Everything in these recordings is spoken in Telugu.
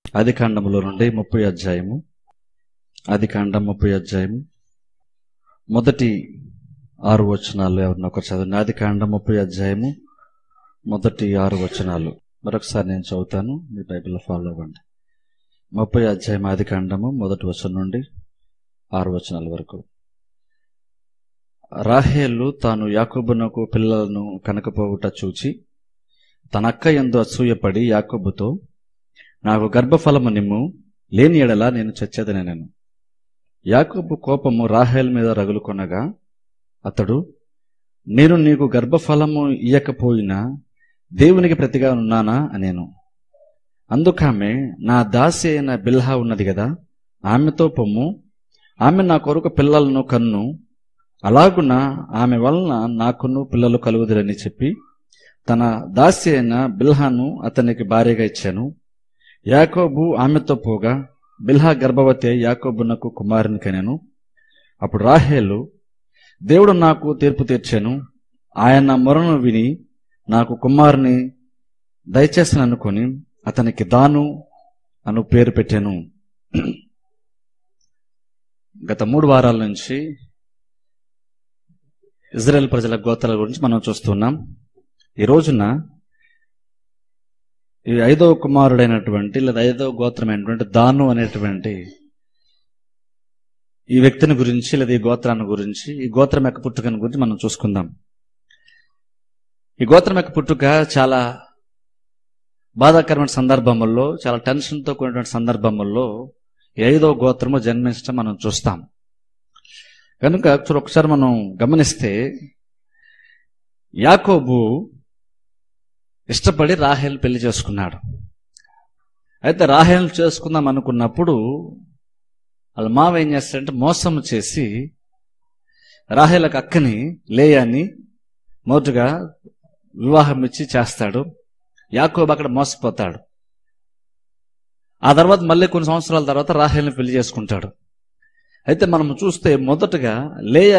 ఆది కాండములో నుండి ముప్పై అధ్యాయము ఆది కాండం ముప్పై అధ్యాయము మొదటి ఆరు వచనాలు ఎవరిని ఒకరు చదవండి ఆది కాండం ముప్పై అధ్యాయము మొదటి ఆరు వచనాలు మరొకసారి నేను చదువుతాను మీ బైబిల్లో ఫాలో అవ్వండి ముప్పై అధ్యాయం ఆది కాండము మొదటి వచనం నుండి ఆరు వచనాల వరకు రాహేలు తాను యాకోబునకు పిల్లలను కనకపోవుట చూచి తన అక్క ఎందు అసూయపడి యాకోబుతో నాకు గర్భఫలము నిమ్ము లేని ఎడల నేను చచ్చేదనెను యాకోబు కోపము రాహేల్ మీద రగులుకొనగా అతడు నేను నీకు గర్భఫలము ఇయ్యకపోయినా దేవునికి ప్రతిగా ఉన్నానా అనేను అందుకామె నా దాసి అయిన బిల్హా ఉన్నది కదా ఆమెతో పొమ్ము ఆమె నా కొరకు పిల్లలను కన్ను అలాగున ఆమె వలన నాకును పిల్లలు కలుగుదురని చెప్పి తన దాసి అయిన బిల్హాను అతనికి భార్యగా ఇచ్చాను యాకోబు ఆమెతో పోగా బిల్హా గర్భవతి అయి యాకోబునకు కుమారుని కనెను అప్పుడు రాహేలు దేవుడు నాకు తీర్పు తీర్చాను ఆయన మొరను విని నాకు కుమారుని దయచేసిన అనుకొని అతనికి దాను అను పేరు పెట్టాను గత మూడు వారాల నుంచి ఇజ్రాయెల్ ప్రజల గోత్రాల గురించి మనం చూస్తున్నాం ఈ రోజున ఈ ఐదవ కుమారుడైనటువంటి లేదా ఐదవ గోత్రమైనటువంటి దాను అనేటువంటి ఈ వ్యక్తిని గురించి లేదా ఈ గోత్రాన్ని గురించి ఈ గోత్రం యొక్క పుట్టుకని గురించి మనం చూసుకుందాం ఈ గోత్రం యొక్క పుట్టుక చాలా బాధాకరమైన సందర్భముల్లో చాలా టెన్షన్తో కూడినటువంటి సందర్భముల్లో ఈ ఐదవ గోత్రము జన్మించడం మనం చూస్తాం కనుక చూడ ఒకసారి మనం గమనిస్తే యాకోబు ఇష్టపడి రాహేల్ పెళ్లి చేసుకున్నాడు అయితే రాహేల్ చేసుకుందాం అనుకున్నప్పుడు వాళ్ళ మావ ఏం చేస్తాడంటే మోసం చేసి రాహేలకు అక్కని లేయాని మొదటగా వివాహం ఇచ్చి చేస్తాడు యాకోబు అక్కడ మోసపోతాడు ఆ తర్వాత మళ్ళీ కొన్ని సంవత్సరాల తర్వాత రాహేల్ని పెళ్లి చేసుకుంటాడు అయితే మనం చూస్తే మొదటగా లేయ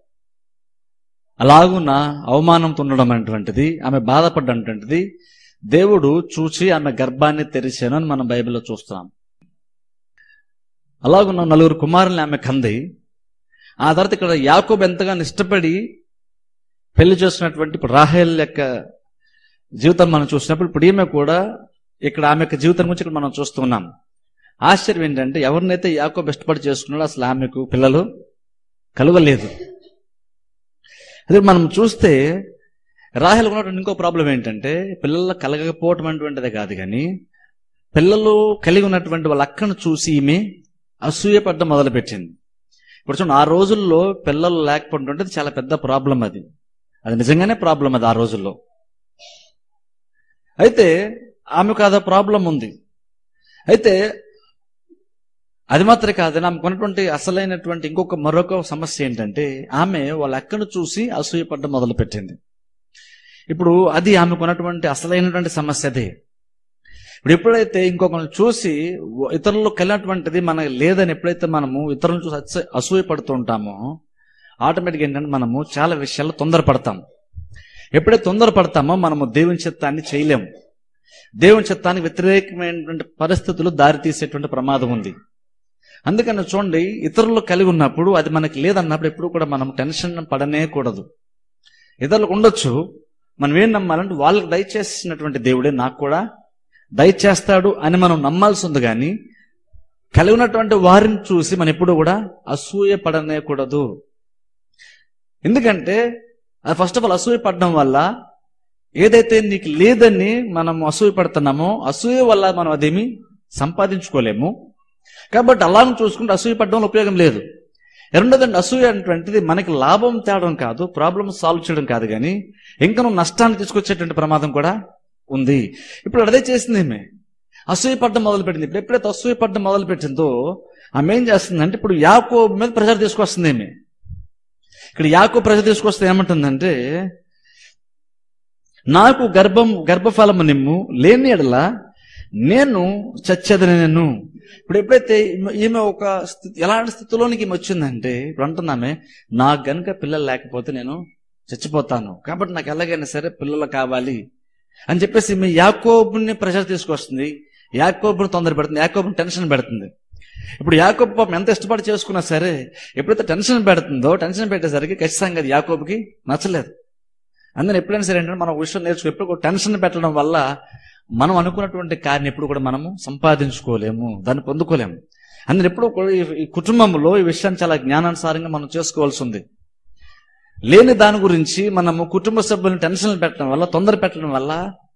అలాగున అవమానంతో ఉండడం అనేటువంటిది ఆమె బాధపడ్డటువంటిది దేవుడు చూచి ఆమె గర్భాన్ని తెరిచాను అని మనం బైబిల్లో చూస్తున్నాం అలాగున్న నలుగురు కుమారుల్ని ఆమె కంది ఆ తర్వాత ఇక్కడ యాకోబు ఎంతగానో ఇష్టపడి పెళ్లి చేస్తున్నటువంటి ఇప్పుడు రాహేల్ యొక్క జీవితం మనం చూసినప్పుడు ఇప్పుడు ఈమె కూడా ఇక్కడ ఆమె యొక్క జీవితం గురించి ఇక్కడ మనం చూస్తున్నాం ఆశ్చర్యం ఏంటంటే ఎవరినైతే యాకోబు ఇష్టపడి చేసుకున్నాడో అసలు ఆమెకు పిల్లలు కలగలేదు అదే మనం చూస్తే రాహెల్ ఉన్నటువంటి ఇంకో ప్రాబ్లం ఏంటంటే పిల్లలు కలగకపోవటం అటువంటిదే కాదు కానీ పిల్లలు కలిగి ఉన్నటువంటి వాళ్ళ అక్కను చూసి ఈమె అసూయపడ్డం మొదలుపెట్టింది ఇప్పుడు చూడండి ఆ రోజుల్లో పిల్లలు లేకపోవడం అంటే చాలా పెద్ద ప్రాబ్లం అది అది నిజంగానే ప్రాబ్లం అది ఆ రోజుల్లో అయితే ఆమెకు అదో ప్రాబ్లం ఉంది అయితే అది మాత్రమే కాదు ఆమెకు ఉన్నటువంటి అసలైనటువంటి ఇంకొక మరొక సమస్య ఏంటంటే ఆమె వాళ్ళ అక్కను చూసి అసూయపడ్డం మొదలుపెట్టింది ఇప్పుడు అది ఆమెకు ఉన్నటువంటి అసలైనటువంటి సమస్య అదే ఇప్పుడు ఎప్పుడైతే ఇంకొకరిని చూసి ఇతరులు కలిగినటువంటిది మనకు లేదని ఎప్పుడైతే మనము ఇతరులను చూసి అస- అసూయపడుతూ ఉంటామో ఆటోమేటిక్ ఏంటంటే మనము చాలా విషయాల్లో తొందరపడతాం ఎప్పుడైతే తొందరపడతామో మనము దేవుని చిత్తాన్ని చేయలేము దేవుని చిత్తానికి వ్యతిరేకమైనటువంటి పరిస్థితులు దారి తీసేటువంటి ప్రమాదం ఉంది అందుకని చూడండి ఇతరులు కలిగి ఉన్నప్పుడు అది మనకి లేదన్నప్పుడు ఎప్పుడు కూడా మనం టెన్షన్ పడనే కూడదు ఇతరులకు ఉండొచ్చు మనం ఏం నమ్మాలంటే వాళ్ళకి దయచేసినటువంటి దేవుడే నాకు కూడా దయచేస్తాడు అని మనం నమ్మాల్సి ఉంది కానీ కలిగి ఉన్నటువంటి వారిని చూసి మనం ఎప్పుడు కూడా అసూయ పడనే కూడదు ఎందుకంటే అది ఫస్ట్ ఆఫ్ ఆల్ అసూయ పడడం వల్ల ఏదైతే నీకు లేదని మనం అసూయ పడుతున్నామో అసూయ వల్ల మనం అదేమి సంపాదించుకోలేము కాబట్టి అలా చూసుకుంటే అసూయ పడడం ఉపయోగం లేదు రెండోదండి అసూయ అనేటువంటిది మనకి లాభం తేవడం కాదు ప్రాబ్లమ్ సాల్వ్ చేయడం కాదు కానీ ఇంకా నువ్వు నష్టాన్ని తీసుకొచ్చేటువంటి ప్రమాదం కూడా ఉంది ఇప్పుడు అదే చేసింది ఏమే అసూయ పడ్డం మొదలు పెట్టింది ఇప్పుడు ఎప్పుడైతే అసూయ పడ్డం మొదలు పెట్టిందో ఆమె ఏం చేస్తుందంటే ఇప్పుడు యాకో మీద ప్రెషర్ తీసుకొస్తుంది ఏమే ఇక్కడ యాకో ప్రెషర్ తీసుకొస్తే ఏమంటుందంటే నాకు గర్భం గర్భఫలము నిమ్ము లేని ఎడల నేను చచ్చేదని నేను ఇప్పుడు ఎప్పుడైతే ఈమె- ఈమె ఒక స్థితి ఎలాంటి స్థితిలోనికి ఈమె వచ్చిందంటే ఇప్పుడు అంటున్నామే నాకు గనుక పిల్లలు లేకపోతే నేను చచ్చిపోతాను కాబట్టి నాకు ఎలాగైనా సరే పిల్లలు కావాలి అని చెప్పేసి ఈమె యాకోబుని ప్రెషర్ తీసుకొస్తుంది యాకోబును తొందర పెడుతుంది యాకోబుని టెన్షన్ పెడుతుంది ఇప్పుడు యాకోబు పాపం ఎంత ఇష్టపడి చేసుకున్నా సరే ఎప్పుడైతే టెన్షన్ పెడుతుందో టెన్షన్ పెట్టేసరికి ఖచ్చితంగా అది యాకోబుకి నచ్చలేదు అందుకని ఎప్పుడైనా సరే ఏంటంటే మనం ఒక విషయం నేర్చుకో ఎప్పుడు కూడా టెన్షన్ పెట్టడం వల్ల మనం అనుకున్నటువంటి కార్యం ఎప్పుడు కూడా మనము సంపాదించుకోలేము దాన్ని పొందుకోలేము అందుకని ఎప్పుడు కూడా ఈ- ఈ కుటుంబంలో ఈ విషయాన్ని చాలా జ్ఞానానుసారంగా మనం చేసుకోవాల్సి ఉంది లేని దాని గురించి మనము కుటుంబ సభ్యులను టెన్షన్ పెట్టడం వల్ల తొందర పెట్టడం వల్ల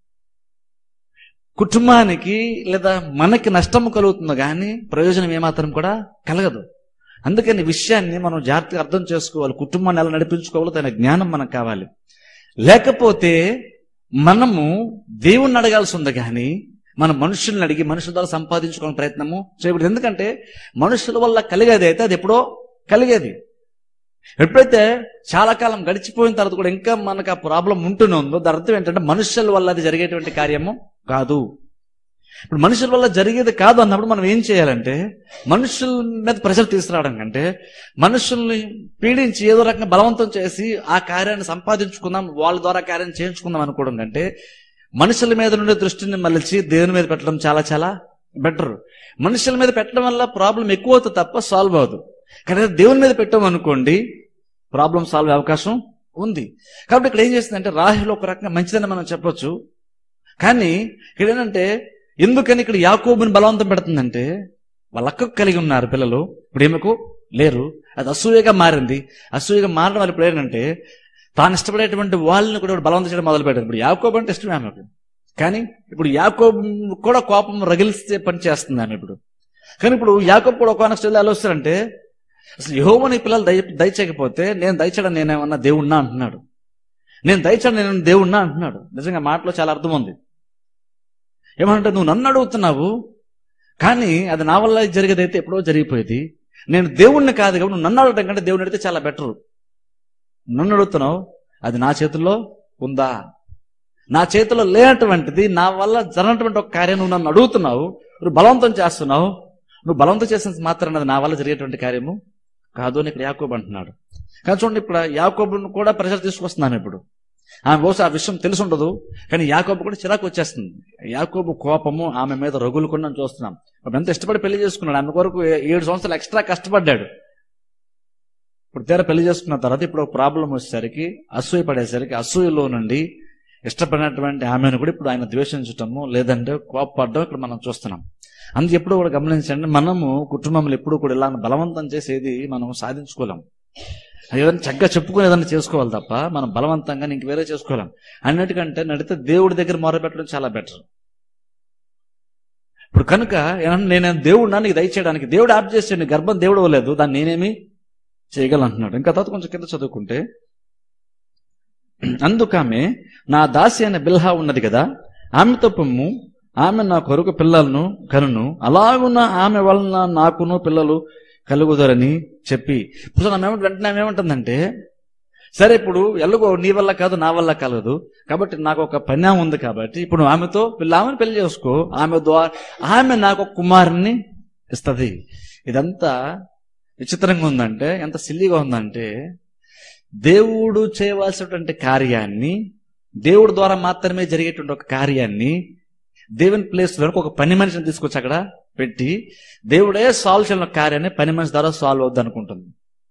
కుటుంబానికి లేదా మనకి నష్టం కలుగుతుంది కానీ ప్రయోజనం ఏమాత్రం కూడా కలగదు అందుకని ఈ విషయాన్ని మనం జాగ్రత్తగా అర్థం చేసుకోవాలి కుటుంబాన్ని ఎలా నడిపించుకోవాలో దాని జ్ఞానం మనకు కావాలి లేకపోతే మనము దేవుణ్ణి అడగాల్సి ఉంది కానీ మన మనుషుల్ని అడిగి మనుషుల ద్వారా సంపాదించుకోవడం ప్రయత్నము చేయకూడదు ఎందుకంటే మనుషుల వల్ల కలిగేది అయితే అది ఎప్పుడో కలిగేది ఎప్పుడైతే చాలా కాలం గడిచిపోయిన తర్వాత కూడా ఇంకా మనకు ఆ ప్రాబ్లం ఉంటూనే ఉందో దాని అర్థం ఏంటంటే మనుషుల వల్ల అది జరిగేటువంటి కార్యము కాదు ఇప్పుడు మనుషుల వల్ల జరిగేది కాదు అన్నప్పుడు మనం ఏం చేయాలంటే మనుషుల మీద ప్రెషర్ తీసుకురావడం కంటే మనుషుల్ని పీడించి ఏదో రకంగా బలవంతం చేసి ఆ కార్యాన్ని సంపాదించుకుందాం వాళ్ళ ద్వారా కార్యం చేయించుకుందాం అనుకోవడం కంటే మనుషుల మీద నుండి దృష్టిని మళ్ళీ దేవుని మీద పెట్టడం చాలా చాలా బెటర్ మనుషుల మీద పెట్టడం వల్ల ప్రాబ్లం ఎక్కువ అవుతుంది తప్ప సాల్వ్ అవ్వదు కానీ అదే దేవుని మీద పెట్టాం అనుకోండి ప్రాబ్లం సాల్వ్ అయ్యే అవకాశం ఉంది కాబట్టి ఇక్కడ ఏం చేస్తుందంటే రాహిల్ ఒక రకంగా మంచిదని మనం చెప్పొచ్చు కానీ ఇక్కడ ఏంటంటే ఎందుకని ఇక్కడ యాకోబుని బలవంతం పెడుతుందంటే వాళ్ళ అక్కకు కలిగి ఉన్నారు పిల్లలు ఇప్పుడు ఈమెకు లేరు అది అసూయగా మారింది అసూయగా మారడం వల్ల ఇప్పుడు ఏంటంటే తాను ఇష్టపడేటువంటి వాళ్ళని కూడా ఇప్పుడు బలవంతం చేయడం మొదలు పెట్టారు ఇప్పుడు యాకోబు అంటే ఇష్టమే ఆమెకు కానీ ఇప్పుడు యాకోబు కూడా కోపం రగిలిస్తే పని చేస్తుంది ఆమె ఇప్పుడు కానీ ఇప్పుడు యాకోబు కూడా ఒక స్టైల్ ఆలోచిస్తారంటే అసలు యహోవని పిల్లలు దయ దయచేయకపోతే నేను దయచేయడం నేనేమన్నా దేవుణ్ణా అంటున్నాడు నేను దయచేయడం నేను దేవుణ్ణా అంటున్నాడు నిజంగా మాటలో చాలా అర్థం ఉంది ఏమంటే నువ్వు నన్ను అడుగుతున్నావు కానీ అది నా వల్ల జరిగేదైతే ఎప్పుడో జరిగిపోయేది నేను దేవుణ్ణి కాదు కాబట్టి నువ్వు నన్ను అడగడం కంటే దేవుని అడిగితే చాలా బెటర్ నన్ను అడుగుతున్నావు అది నా చేతుల్లో ఉందా నా చేతిలో లేనటువంటిది నా వల్ల జరగనటువంటి ఒక కార్యం నువ్వు నన్ను అడుగుతున్నావు నువ్వు బలవంతం చేస్తున్నావు నువ్వు బలవంతం చేసిన మాత్రం అది నా వల్ల జరిగేటువంటి కార్యము కాదు అని ఇక్కడ యాకోబు అంటున్నాడు కానీ చూడండి ఇప్పుడు యాకోబును కూడా ప్రెషర్ తీసుకొస్తున్నాను ఇప్పుడు ఆమె బహుశా ఆ విషయం తెలిసి ఉండదు కానీ యాకోబు కూడా చిరాకు వచ్చేస్తుంది యాకోబు కోపము ఆమె మీద రగులుకుండా చూస్తున్నాం అప్పుడు ఎంత ఇష్టపడి పెళ్లి చేసుకున్నాడు ఆమె కొరకు ఏ- ఏడు సంవత్సరాలు ఎక్స్ట్రా కష్టపడ్డాడు ఇప్పుడు తీరా పెళ్లి చేసుకున్న తర్వాత ఇప్పుడు ఒక ప్రాబ్లం వచ్చేసరికి అసూయ పడేసరికి అసూయలో నుండి ఇష్టపడినటువంటి ఆమెను కూడా ఇప్పుడు ఆయన ద్వేషించటము లేదంటే కోపపడడం ఇక్కడ మనం చూస్తున్నాం అందుకే ఎప్పుడు కూడా గమనించండి మనము కుటుంబంలో ఎప్పుడు కూడా ఇలా బలవంతం చేసేది మనం సాధించుకోలేం ఏదైనా చక్కగా చెప్పుకుని ఏదైనా చేసుకోవాలి తప్ప మనం బలవంతంగా ఇంక వేరే చేసుకోలేం అన్నిటికంటే నడితే దేవుడి దగ్గర మొరపెట్టడం చాలా బెటర్ ఇప్పుడు కనుక ఏమన్నా నేను దేవుడినా నీకు దయచేయడానికి దేవుడు ఆప్ చేసాడు నీ గర్భం దేవుడు ఇవ్వలేదు దాన్ని నేనేమి చేయగలను అంటున్నాడు ఇంకా తర్వాత కొంచెం కింద చదువుకుంటే అందుకామె నా దాసి అయిన బిల్హా ఉన్నది కదా ఆమెతో పొమ్ము ఆమె నా కొరకు పిల్లలను కనును అలాగున్న ఆమె వలన నాకును పిల్లలు కలుగుదరని చెప్పి ఇప్పుడు ఆమె ఏమంట- వెంటనే ఆమె ఏమంటుందంటే సరే ఇప్పుడు ఎలాగో నీ వల్ల కాదు నా వల్ల కలదు కాబట్టి నాకు ఒక పని ఉంది కాబట్టి ఇప్పుడు ఆమెతో పిల్ల ఆమెను పెళ్లి చేసుకో ఆమె ద్వారా ఆమె నాకు ఒక కుమారుని ఇస్తది ఇదంతా విచిత్రంగా ఉందంటే ఎంత సిల్లిగా ఉందంటే దేవుడు చేయవలసినటువంటి కార్యాన్ని దేవుడి ద్వారా మాత్రమే జరిగేటువంటి ఒక కార్యాన్ని దేవుని ప్లేస్ లో ఒక పని మనిషిని తీసుకొచ్చి అక్కడ పెట్టి దేవుడే సాల్వ్ చేయాలని కార్యాన్ని పని మనిషి ద్వారా సాల్వ్ అవుద్ది అనుకుంటుంది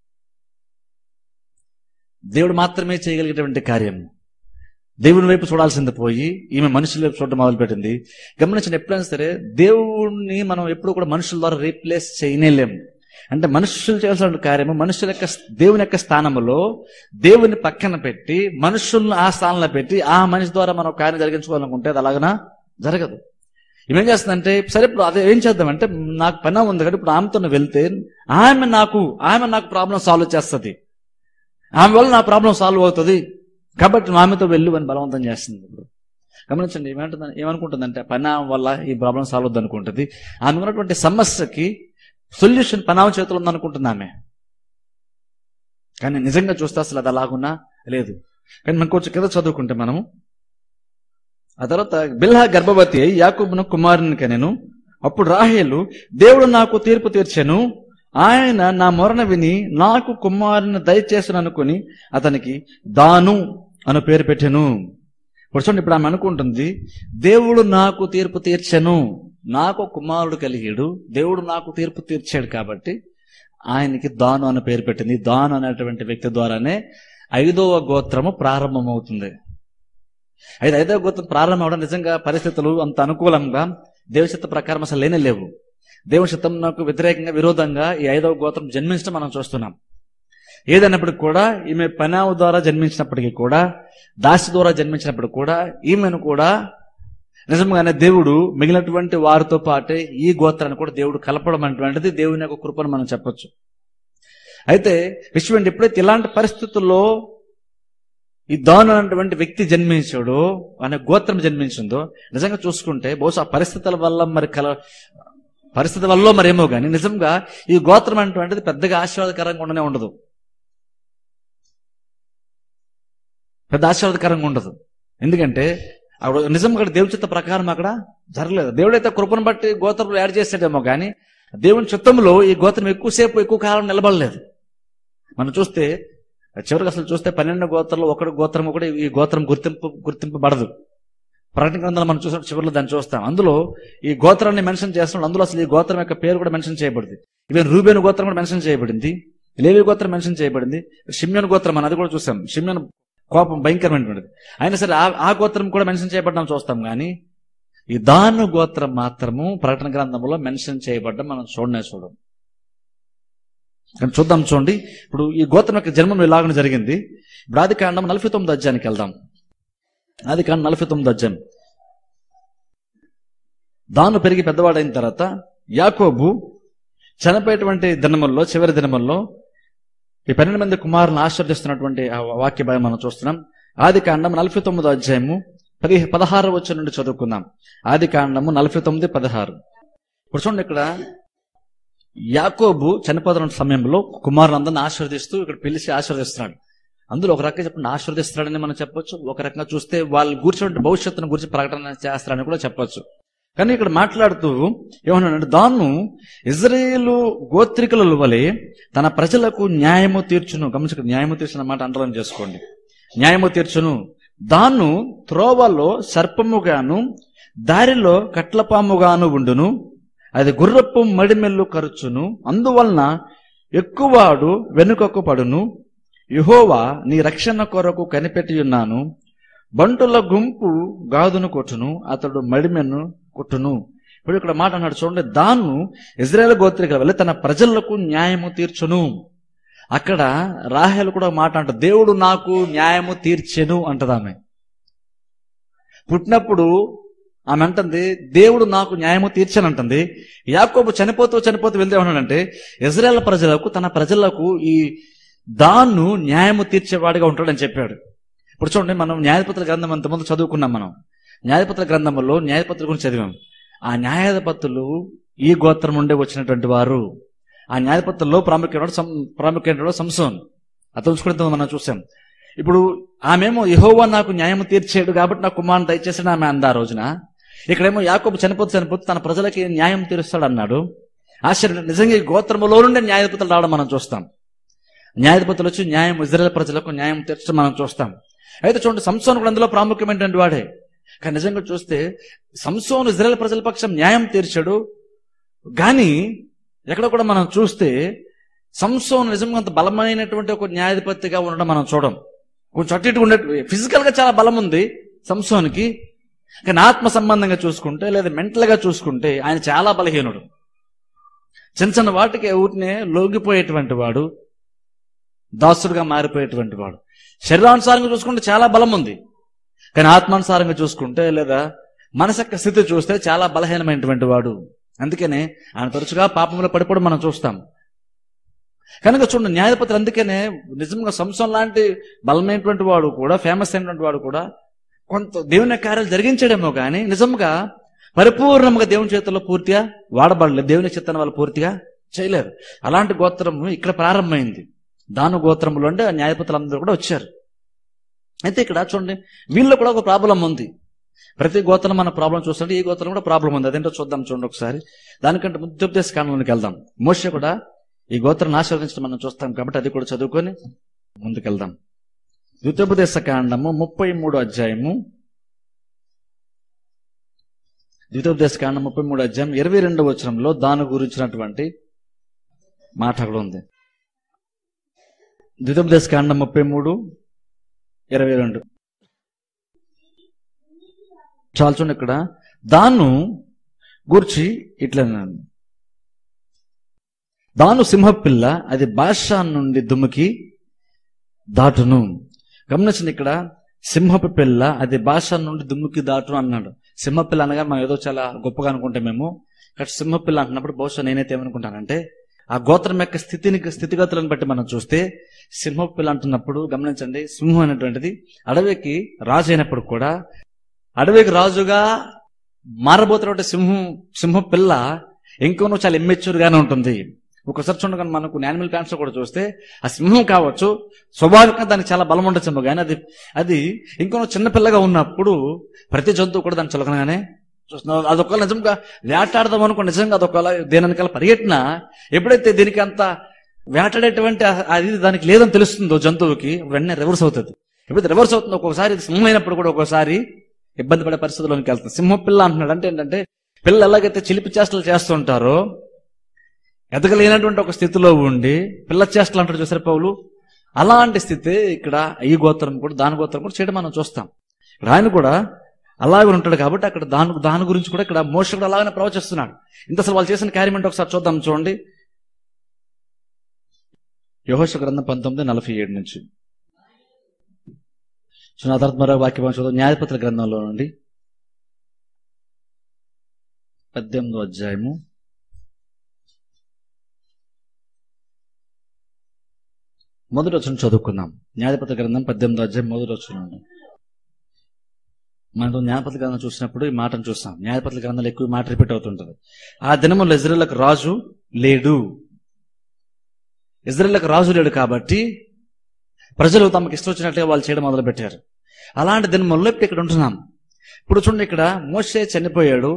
దేవుడు మాత్రమే చేయగలిగేటువంటి కార్యం దేవుని వైపు చూడాల్సింది పోయి ఈమె మనుషుల వైపు చూడడం మొదలుపెట్టింది గమనించిన ఎప్పుడైనా సరే దేవుణ్ణి మనం ఎప్పుడు కూడా మనుషుల ద్వారా రీప్లేస్ చేయనేలేము అంటే మనుషులు చేయాల్సిన కార్యము మనుషుల యొక్క దేవుని యొక్క స్థానంలో దేవుని పక్కన పెట్టి మనుషులను ఆ స్థానంలో పెట్టి ఆ మనిషి ద్వారా మనం ఒక కార్యం జరిగించుకోవాలనుకుంటే అది అలాగనా జరగదు ఏం చేస్తుందంటే సరే ఇప్పుడు అదే ఏం చేద్దామంటే నాకు పని ఉంది కాబట్టి ఇప్పుడు ఆమెతో వెళ్తే ఆమె నాకు ఆమె నాకు ప్రాబ్లం సాల్వ్ చేస్తుంది ఆమె వల్ల నా ప్రాబ్లం సాల్వ్ అవుతుంది కాబట్టి నువ్వు ఆమెతో వెళ్ళు అని బలవంతం చేస్తుంది ఇప్పుడు గమనించండి ఏమంటుంది ఏమనుకుంటుందంటే పని ఆమె వల్ల ఈ ప్రాబ్లం సాల్వ్ అవుతుంది అనుకుంటుంది ఆమె ఉన్నటువంటి సమస్యకి సొల్యూషన్ పని ఆమె చేతిలో ఉందనుకుంటుంది ఆమె కానీ నిజంగా చూస్తే అసలు అది అలాగున్నా లేదు కానీ మనం కొంచెం కింద చదువుకుంటే మనము ఆ తర్వాత బిల్హా గర్భవతి అయి యాకూబును కుమారుని కనెను అప్పుడు రాహేలు దేవుడు నాకు తీర్పు తీర్చెను ఆయన నా మొరణ విని నాకు కుమారుని దయచేసను అనుకుని అతనికి దాను అను పేరు పెట్టెను ఇప్పుడు చూడండి ఇప్పుడు ఆమె అనుకుంటుంది దేవుడు నాకు తీర్పు తీర్చెను నాకు కుమారుడు కలిగాడు దేవుడు నాకు తీర్పు తీర్చాడు కాబట్టి ఆయనకి దాను అనే పేరు పెట్టింది దాను అనేటువంటి వ్యక్తి ద్వారానే ఐదవ గోత్రము ప్రారంభమవుతుంది అయితే ఐదవ గోత్రం ప్రారంభం అవడం నిజంగా పరిస్థితులు అంత అనుకూలంగా దేవచిత్త ప్రకారం అసలు లేనే లేవు దేవుని నాకు వ్యతిరేకంగా విరోధంగా ఈ ఐదవ గోత్రం జన్మించడం మనం చూస్తున్నాం ఏదైనప్పటికీ కూడా ఈమె పనావు ద్వారా జన్మించినప్పటికీ కూడా దాసి ద్వారా జన్మించినప్పుడు కూడా ఈమెను కూడా నిజంగానే దేవుడు మిగిలినటువంటి వారితో పాటే ఈ గోత్రాన్ని కూడా దేవుడు కలపడం అనేటువంటిది దేవుని యొక్క కృపను మనం చెప్పొచ్చు అయితే విషయం ఏంటి ఎప్పుడైతే ఇలాంటి పరిస్థితుల్లో ఈ దాను అనేటువంటి వ్యక్తి జన్మించాడో అనే గోత్రం జన్మించిందో నిజంగా చూసుకుంటే బహుశా ఆ పరిస్థితుల వల్ల మరి కల పరిస్థితి వల్ల మరేమో కానీ నిజంగా ఈ గోత్రం అనేటువంటిది పెద్దగా ఆశీర్వాదకరంగా ఉండనే ఉండదు పెద్ద ఆశీర్వాదకరంగా ఉండదు ఎందుకంటే అక్కడ నిజం అక్కడ దేవుని చిత్త ప్రకారం అక్కడ జరగలేదు దేవుడైతే కృపను బట్టి గోత్రంలో యాడ్ చేసాడేమో కానీ దేవుని చిత్తంలో ఈ గోత్రం ఎక్కువసేపు ఎక్కువ కాలం నిలబడలేదు మనం చూస్తే చివరికి అసలు చూస్తే పన్నెండు గోత్రంలో ఒకటి గోత్రం కూడా ఈ గోత్రం గుర్తింపు గుర్తింపబడదు ప్రకటన గ్రంథాలు మనం చూసిన చివరిలో దాన్ని చూస్తాం అందులో ఈ గోత్రాన్ని మెన్షన్ చేస్తున్నాడు అందులో అసలు ఈ గోత్రం యొక్క పేరు కూడా మెన్షన్ చేయబడింది ఈవెన్ రూబేను గోత్రం కూడా మెన్షన్ చేయబడింది లేవి గోత్రం మెన్షన్ చేయబడింది షిమ్యోన్ గోత్రం అని అది కూడా చూసాం షిమ్యోన్ కోపం భయంకరమైనటువంటిది అయినా సరే ఆ ఆ గోత్రం కూడా మెన్షన్ చేయబడ్డం చూస్తాం కానీ ఈ దాను గోత్రం మాత్రము ప్రకటన గ్రంథంలో మెన్షన్ చేయబడ్డం మనం చూడనే చూడం కానీ చూద్దాం చూడండి ఇప్పుడు ఈ గోత్రం యొక్క జన్మం ఇలాగనే జరిగింది ఇప్పుడు ఆది కాండం నలభై తొమ్మిది అధ్యాయానికి వెళ్దాం ఆది కాండం నలభై తొమ్మిది అధ్యాయం దాను పెరిగి పెద్దవాడైన తర్వాత యాకోబు చనిపోయేటువంటి దినముల్లో చివరి దినముల్లో ఈ పన్నెండు మంది కుమారులను ఆశ్రదిస్తున్నటువంటి ఆ వాక్య భాగం మనం చూస్తున్నాం ఆది కాండం నలభై తొమ్మిదో అధ్యాయము పది పదహారు వచ్చి నుండి చదువుకుందాం ఆది కాండము నలభై తొమ్మిది పదహారు ఇప్పుడు చూడండి ఇక్కడ యాకోబు చనిపోతున్న సమయంలో కుమారులందరిని ఆశీర్వదిస్తూ ఇక్కడ పిలిచి ఆశీర్వదిస్తున్నాడు అందులో ఒక రకంగా చెప్పండి ఆశీర్వదిస్తున్నాడని మనం చెప్పొచ్చు ఒక రకంగా చూస్తే వాళ్ళు కూర్చోండి భవిష్యత్తును గురించి ప్రకటన చేస్తారని కూడా చెప్పొచ్చు కానీ ఇక్కడ మాట్లాడుతూ ఏమన్నాడంటే దాన్ని ఇజ్రాయేలు గోత్రికుల వలె తన ప్రజలకు న్యాయము తీర్చును గమనించక న్యాయము తీర్చిన మాట అండలం చేసుకోండి న్యాయము తీర్చును దాన్ను త్రోవలో సర్పముగాను దారిలో కట్లపాముగాను ఉండును అది గుర్రపు మడిమెల్లు ఖర్చును అందువలన ఎక్కువాడు వెనుకకు పడును యహోవా నీ రక్షణ కొరకు కనిపెట్టి ఉన్నాను బంటుల గుంపు గాదును కొట్టును అతడు మడిమెను కొట్టును ఇప్పుడు ఇక్కడ మాట అన్నాడు చూడండి దాన్ను ఇజ్రాయేల్ గోత్రిక వెళ్ళి తన ప్రజలకు న్యాయము తీర్చును అక్కడ రాహేలు కూడా ఒక మాట అంట దేవుడు నాకు న్యాయము తీర్చెను అంటది ఆమె పుట్టినప్పుడు ఆమె అంటుంది దేవుడు నాకు న్యాయము తీర్చనంటుంది యాకోబు చనిపోతూ చనిపోతూ వెళ్తే ఏమన్నాడంటే ఇజ్రాయెల్ ప్రజలకు తన ప్రజలకు ఈ దాన్ను న్యాయము తీర్చేవాడిగా ఉంటాడని చెప్పాడు ఇప్పుడు చూడండి మనం న్యాయపత్ర గ్రంథం అంతకుముందు చదువుకున్నాం మనం న్యాయపత్ర గ్రంథంలో న్యాయపత్ర గురించి చదివాం ఆ న్యాయాధిపతులు ఈ గోత్రం నుండి వచ్చినటువంటి వారు ఆ న్యాయపత్రంలో ప్రాముఖ్యమైన సం- ప్రాముఖ్యమైన సంసోన్ అతను చూసుకుంటే మనం చూసాం ఇప్పుడు ఆమెమో యహోవా నాకు న్యాయం తీర్చాడు కాబట్టి నా కుమారుని దయచేసి ఆమె అందా ఆ రోజున ఇక్కడేమో యాకోబు చనిపోతూ చనిపోతూ తన ప్రజలకి న్యాయం తీరుస్తాడు అన్నాడు ఆశ్చర్యం నిజంగా ఈ గోత్రములో నుండి న్యాయాధిపతులు రావడం మనం చూస్తాం న్యాయాధిపతులు వచ్చి న్యాయం ఇజ్రాయెల్ ప్రజలకు న్యాయం తీర్చడం మనం చూస్తాం అయితే చూడండి సంసోన్ కూడా అందులో ప్రాముఖ్యమైనటువంటి వాడే కానీ నిజంగా చూస్తే సంసోను ఇజ్రాయెల్ ప్రజల పక్షం న్యాయం తీర్చాడు కానీ ఎక్కడ కూడా మనం చూస్తే సంసోను నిజంగా అంత బలమైనటువంటి ఒక న్యాయాధిపతిగా ఉండడం మనం చూడం కొంచెం అటు ఇటు ఉండే ఫిజికల్ గా చాలా బలం ఉంది సంసోనికి కానీ ఆత్మ సంబంధంగా చూసుకుంటే లేదా మెంటల్ గా చూసుకుంటే ఆయన చాలా బలహీనుడు చిన్న చిన్న వాటికి ఊరినే లొంగిపోయేటువంటి వాడు దాసుడుగా మారిపోయేటువంటి వాడు శరీరానుసారంగా చూసుకుంటే చాలా బలం ఉంది కానీ ఆత్మానుసారంగా చూసుకుంటే లేదా మనసు యొక్క స్థితి చూస్తే చాలా బలహీనమైనటువంటి వాడు అందుకనే ఆయన తరచుగా పాపంలో పడిపోవడం మనం చూస్తాం కనుక చూడండి న్యాయపత్రి అందుకనే నిజంగా సంసం లాంటి బలమైనటువంటి వాడు కూడా ఫేమస్ అయినటువంటి వాడు కూడా కొంత దేవుని యొక్క కార్యాలు జరిగించడేమో కానీ నిజంగా పరిపూర్ణంగా దేవుని చేతుల్లో పూర్తిగా వాడబడలేదు దేవుని చిత్తాన్ని వాళ్ళు పూర్తిగా చేయలేరు అలాంటి గోత్రం ఇక్కడ ప్రారంభమైంది దాను గోత్రంలో అంటే ఆ న్యాయపతులందరూ కూడా వచ్చారు అయితే ఇక్కడ చూడండి వీళ్ళు కూడా ఒక ప్రాబ్లం ఉంది ప్రతి గోత్రం మన ప్రాబ్లం చూస్తుంటే ఈ గోత్రం కూడా ప్రాబ్లం ఉంది అదేంటో చూద్దాం చూడండి ఒకసారి దానికంటే ముద్యోపదేశ కాలంలోకి వెళ్దాం మోష కూడా ఈ గోత్రాన్ని ఆశీర్వదించడం మనం చూస్తాం కాబట్టి అది కూడా చదువుకొని ముందుకెళ్దాం ద్వితోపదేశ కాండము ముప్పై మూడు అధ్యాయము ద్వితోపదేశ కాండం ముప్పై మూడు అధ్యాయం ఇరవై రెండవ వచనంలో దాని గురించినటువంటి మాట అక్కడ ఉంది ద్వితోపదేశ కాండం ముప్పై మూడు ఇరవై రెండు చాలా చూడండి ఇక్కడ దాను గూర్చి ఇట్లా అన్నాను. దాను సింహపిల్ల అది భాష నుండి దుమ్ముకి దాటును గమనించండి ఇక్కడ సింహపు పిల్ల అది భాష నుండి దుమ్ముకి దాటును అన్నాడు సింహపిల్ల అనగా మనం ఏదో చాలా గొప్పగా అనుకుంటే మేము ఇక్కడ సింహపిల్ల అంటున్నప్పుడు బహుశా నేనైతే ఏమనుకుంటానంటే ఆ గోత్రం యొక్క స్థితిని స్థితిగతులను బట్టి మనం చూస్తే సింహపు పిల్ల అంటున్నప్పుడు గమనించండి సింహం అనేటువంటిది అడవికి రాజు అయినప్పుడు కూడా అడవికి రాజుగా మారబోతున్నటువంటి సింహం సింహ పిల్ల ఇంకొనూ చాలా immature గానే ఉంటుంది ఒకసారి చూడగానే మనకు యానిమల్ ప్లాంట్స్ కూడా చూస్తే ఆ సింహం కావచ్చు స్వాభావికంగా దానికి చాలా బలం ఉండొచ్చేమో కానీ అది అది ఇంకొన చిన్న పిల్లగా ఉన్నప్పుడు ప్రతి జంతువు కూడా దాన్ని చులకనగానే చూస్తున్నాం అదొక నిజంగా వేటాడదాం అనుకో నిజంగా అదొక దేనికల పరిగెట్టినా ఎప్పుడైతే దీనికి అంత వేటాడేటువంటి ఆ- అది దానికి లేదని తెలుస్తుందో జంతువుకి వెంటనే రివర్స్ అవుతుంది ఎప్పుడైతే రివర్స్ అవుతుందో ఒక్కొక్కసారి ఇది సింహం అయినప్పుడు కూడా ఒక్కోసారి ఇబ్బంది పడే పరిస్థితుల్లోకి వెళ్తుంది సింహం పిల్ల అంటున్నాడు అంటే ఏంటంటే పిల్ల ఎలాగైతే చిలిపి చేష్టలు చేస్తుంటారో ఎదగలేనటువంటి ఒక స్థితిలో ఉండి పిల్ల చేష్టలు అంటారు చూసారు పౌలు అలాంటి స్థితి ఇక్కడ ఈ గోత్రం కూడా దాని గోత్రం కూడా చేయడం మనం చూస్తాం ఇక్కడ ఆయన కూడా అలాగే ఉంటాడు కాబట్టి అక్కడ దాని దాని గురించి కూడా ఇక్కడ మోష కూడా అలాగనే ప్రవచిస్తున్నాడు ఇంత అసలు వాళ్ళు చేసిన కార్యం ఏంటో ఒకసారి చూద్దాం చూడండి యహోష గ్రంథం పంతొమ్మిది నలభై ఏడు నుంచి చూడండి, ఆ తర్వాత మరో వాక్యం చూద్దాం న్యాయపత్ర గ్రంథంలో నుండి పద్దెనిమిదో అధ్యాయము మొదటి వచ్చిన చదువుకుందాం న్యాయపత్ర గ్రంథం పద్దెనిమిదో అధ్యాయం మొదటి వచ్చిన మనం న్యాయపత్ర గ్రంథం చూసినప్పుడు ఈ మాటను చూస్తాం న్యాయపత్ర గ్రంథంలో ఎక్కువ మాట రిపీట్ అవుతుంటది ఆ దినములో ఇజ్రాయేల్కి రాజు లేడు ఇజ్రాయేల్కి రాజు లేడు కాబట్టి ప్రజలు తమకు ఇష్టం వచ్చినట్లుగా వాళ్ళు చేయడం మొదలు పెట్టారు అలాంటి దినముల్లో ఇప్పుడు ఇక్కడ ఉంటున్నాం ఇప్పుడు చూడండి ఇక్కడ మోషే చనిపోయాడు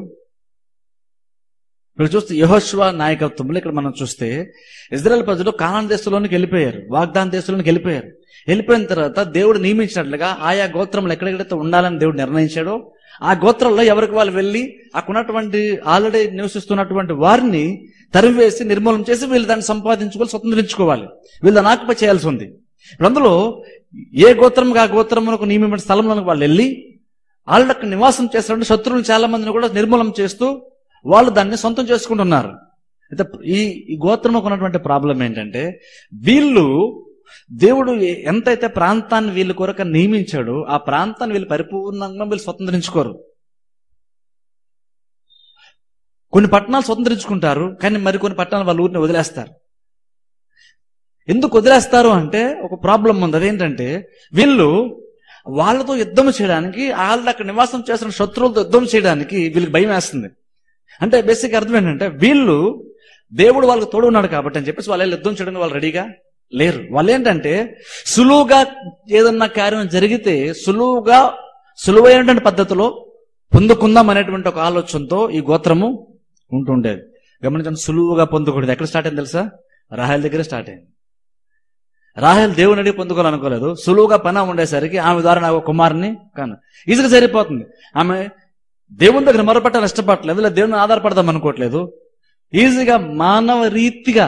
ఇక్కడ చూస్తే యహోశ్వ నాయకత్వంలో ఇక్కడ మనం చూస్తే ఇజ్రాయెల్ ప్రజలు కానాన్ దేశంలోనికి వెళ్ళిపోయారు వాగ్దాన దేశంలోనికి వెళ్ళిపోయారు వెళ్ళిపోయిన తర్వాత దేవుడు నియమించినట్లుగా ఆయా గోత్రములు ఎక్కడెక్కడైతే ఉండాలని దేవుడు నిర్ణయించాడో ఆ గోత్రంలో ఎవరికి వాళ్ళు వెళ్ళి అక్కడ ఉన్నటువంటి ఆల్రెడీ నివసిస్తున్నటువంటి వారిని తరివేసి నిర్మూలన చేసి వీళ్ళు దాన్ని సంపాదించుకోవాలి స్వతంత్రించుకోవాలి వీళ్ళు దాన్ని ఆక్యుపై చేయాల్సి ఉంది ఇప్పుడు అందులో ఏ గోత్రం ఆ గోత్రములకు నియమించిన స్థలంలోకి వాళ్ళు వెళ్ళి వాళ్ళు అక్కడ నివాసం చేస్తున్న శత్రువులు చాలా మందిని కూడా నిర్మూలన చేస్తూ వాళ్ళు దాన్ని సొంతం చేసుకుంటున్నారు అయితే ఈ ఈ గోత్రంలో ఉన్నటువంటి ప్రాబ్లం ఏంటంటే వీళ్ళు దేవుడు ఏ- ఎంతైతే ప్రాంతాన్ని వీళ్ళ కొరకు నియమించాడో ఆ ప్రాంతాన్ని వీళ్ళు పరిపూర్ణంగా వీళ్ళు స్వతంత్రించుకోరు కొన్ని పట్టణాలు స్వతంత్రించుకుంటారు కానీ మరి కొన్ని పట్టణాలు వాళ్ళ ఊరిని వదిలేస్తారు ఎందుకు వదిలేస్తారు అంటే ఒక ప్రాబ్లం ఉంది అదేంటంటే వీళ్ళు వాళ్ళతో యుద్ధం చేయడానికి వాళ్ళు అక్కడ నివాసం చేస్తున్న శత్రువులతో యుద్ధం చేయడానికి వీళ్ళకి భయం వేస్తుంది అంటే బేసిక్ అర్థం ఏంటంటే వీళ్ళు దేవుడు వాళ్ళకి తోడు ఉన్నాడు కాబట్టి అని చెప్పేసి వాళ్ళు యుద్ధం చేయడానికి వాళ్ళు రెడీగా లేరు వాళ్ళు ఏంటంటే సులువుగా ఏదన్నా కార్యం జరిగితే సులువుగా సులువైనటువంటి పద్ధతిలో పొందుకుందాం అనేటువంటి ఒక ఆలోచనతో ఈ గోత్రము ఉంటుండేది గమనించండి సులువుగా పొందకూడదు ఎక్కడ స్టార్ట్ అయింది తెలుసా రాహేల్ దగ్గర స్టార్ట్ అయింది రాహేల్ దేవుని అడిగి పొందుకోవాలనుకోలేదు సులువుగా పని ఉండేసరికి ఆమె ద్వారా నాకు ఒక కుమారుని కాను ఈజీగా సరిపోతుంది ఆమె దేవుని దగ్గర మొరపెట్టాలని ఇష్టపడలేదు లేదా దేవుని ఆధారపడదాం అనుకోవట్లేదు ఈజీగా మానవ రీతిగా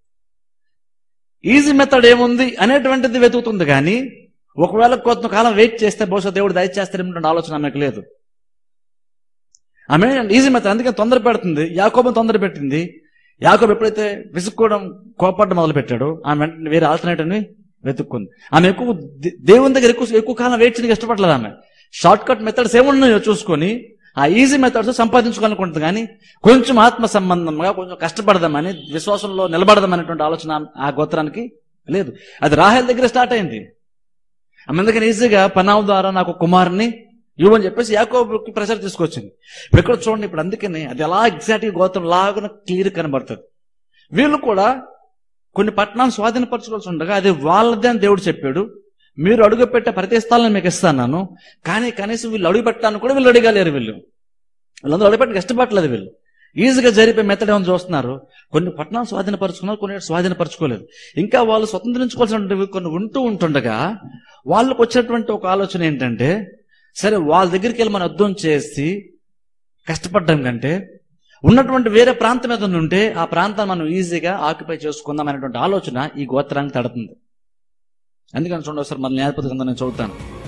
ఈజీ మెథడ్ ఏముంది అనేటువంటిది వెతుకుతుంది కానీ ఒకవేళ కొంతకాలం వెయిట్ చేస్తే బహుశా దేవుడు దయచేస్తారేమిటంటే ఆలోచన ఆమెకు లేదు ఆమె ఈజీ మెథడ్ అందుకే తొందర పెడుతుంది యాకోబు తొందర పెట్టింది యాకోబు ఎప్పుడైతే విసుక్కోవడం కోపడడం మొదలు పెట్టాడో ఆమె వెంటనే వేరే ఆల్టర్నేటివ్ ని వెతుక్కుంది ఆమె ఎక్కువ దే- దేవుని దగ్గర ఎక్కువ ఎక్కువ కాలం వెయిట్ చేయడానికి ఇష్టపడలేదు ఆమె షార్ట్ కట్ మెథడ్స్ ఏమున్నాయో చూసుకొని ఆ ఈజీ మెథడ్స్ సంపాదించుకోవాలనుకుంటుంది కానీ కొంచెం ఆత్మ సంబంధంగా కొంచెం కష్టపడదామని విశ్వాసంలో నిలబడదామనేటువంటి ఆలోచన ఆ- ఆ గోత్రానికి లేదు అది రాహేల్ దగ్గర స్టార్ట్ అయింది ఆమె అందుకని ఈజీగా పనావు ద్వారా నాకు కుమారుని ఇవ్వని చెప్పేసి యాకోబుకి ప్రెషర్ తీసుకొచ్చింది ఇప్పుడు ఇక్కడ చూడండి ఇప్పుడు అందుకని అది ఎలా ఎగ్జాక్ట్ గోత్రం లాగా క్లియర్ కనబడుతుంది వీళ్ళు కూడా కొన్ని పట్టణాలు స్వాధీనపరచుకోవాల్సి ఉండగా అది వాళ్ళదే అని దేవుడు చెప్పాడు మీరు అడుగు పెట్టే ప్రతి స్థలాన్ని మీకు ఇస్తాను కానీ కనీసం వీళ్ళు అడుగు పెట్టడానికి కూడా వీళ్ళు అడగలేరు వీళ్ళు వీళ్ళందరూ అడుగు పెట్టడానికి ఇష్టపడలేదు వీళ్ళు ఈజీగా జరిపే మెథడ్ ఏమైనా చూస్తున్నారు కొన్ని పట్టణాలు స్వాధీనపరుచుకున్నారు కొన్ని స్వాధీనపరచుకోలేదు ఇంకా వాళ్ళు స్వతంత్రించుకోవాల్సినవి కొన్ని ఉంటూ ఉంటుండగా వాళ్ళకు వచ్చినటువంటి ఒక ఆలోచన ఏంటంటే సరే వాళ్ళ దగ్గరికి వెళ్ళి మనం యుద్ధం చేసి కష్టపడడం కంటే ఉన్నటువంటి వేరే ప్రాంతం ఏదైనా ఉంటే ఆ ప్రాంతాన్ని మనం ఈజీగా ఆక్యుపై చేసుకుందాం అనేటువంటి ఆలోచన ఈ గోత్రానికి తడుతుంది అందుకని చూడండి ఒకసారి మన న్యాయపతి గ్రంథం నేను చదువుతాను